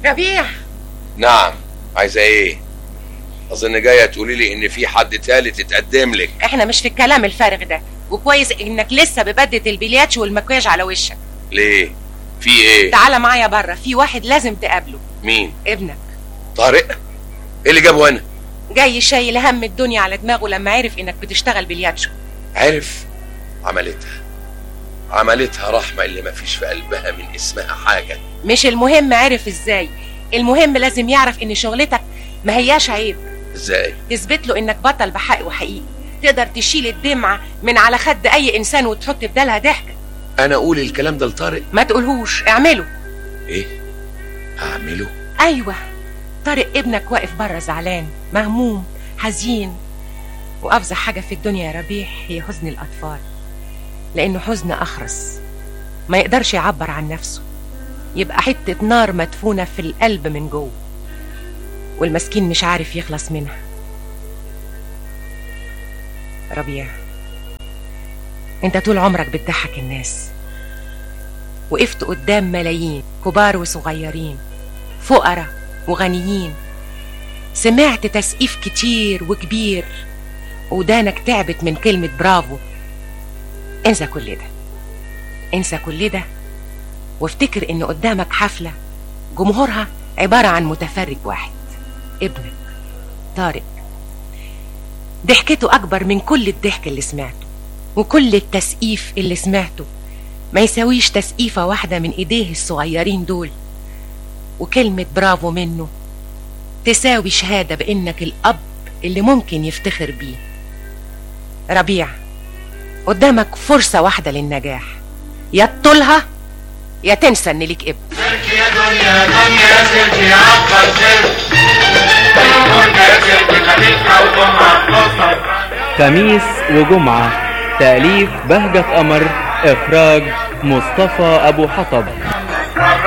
ربيع نعم عايزه ايه اظن جايه تقولي لي ان في حد تالت اتقدم لك احنا مش في الكلام الفارغ ده وكويس انك لسه ببدة البلياتش والمكياج على وشك ليه في ايه تعالى معايا بره في واحد لازم تقابله مين ابنك طارق ايه اللي جابه هنا جاي شايل هم الدنيا على دماغه لما عرف انك بتشتغل بلياتشو عرف عملتها عملتها رحمة اللي ما فيش في قلبها من اسمها حاجة مش المهم عرف ازاي المهم لازم يعرف ان شغلتك ما هياش عيب ازاي تثبت له انك بطل بحق وحقيقي تقدر تشيل الدمعة من على خد اي انسان وتحط بدالها ضحكة انا اقول الكلام ده لطارق ما تقولهوش اعمله ايه هعمله ايوه طارق ابنك واقف بره زعلان مهموم حزين وافظع حاجة في الدنيا يا ربيح هي حزن الاطفال لانه حزن اخرس ما يقدرش يعبر عن نفسه يبقى حتة نار مدفونة في القلب من جوه والمسكين مش عارف يخلص منها ربيع انت طول عمرك بتضحك الناس وقفت قدام ملايين كبار وصغيرين فقراء وغنيين سمعت تسقيف كتير وكبير ودانك تعبت من كلمة برافو انسى كل ده انسى كل ده وافتكر ان قدامك حفلة جمهورها عبارة عن متفرج واحد ابنك طارق ضحكته أكبر من كل الضحك اللي سمعته وكل التسقيف اللي سمعته ما يساويش تسقيفة واحدة من إيديه الصغيرين دول وكلمة برافو منه تساوي شهادة بإنك الأب اللي ممكن يفتخر بيه ربيع قدامك فرصة واحدة للنجاح يا تطولها يا تنسى ان ليك ابن سيرك يا دنيا دنيا سيرك يا عبر سيرك دنيا سيرك خليفة وجمعة نصر خميس وجمعة تأليف بهجة قمر إخراج مصطفى أبو حطب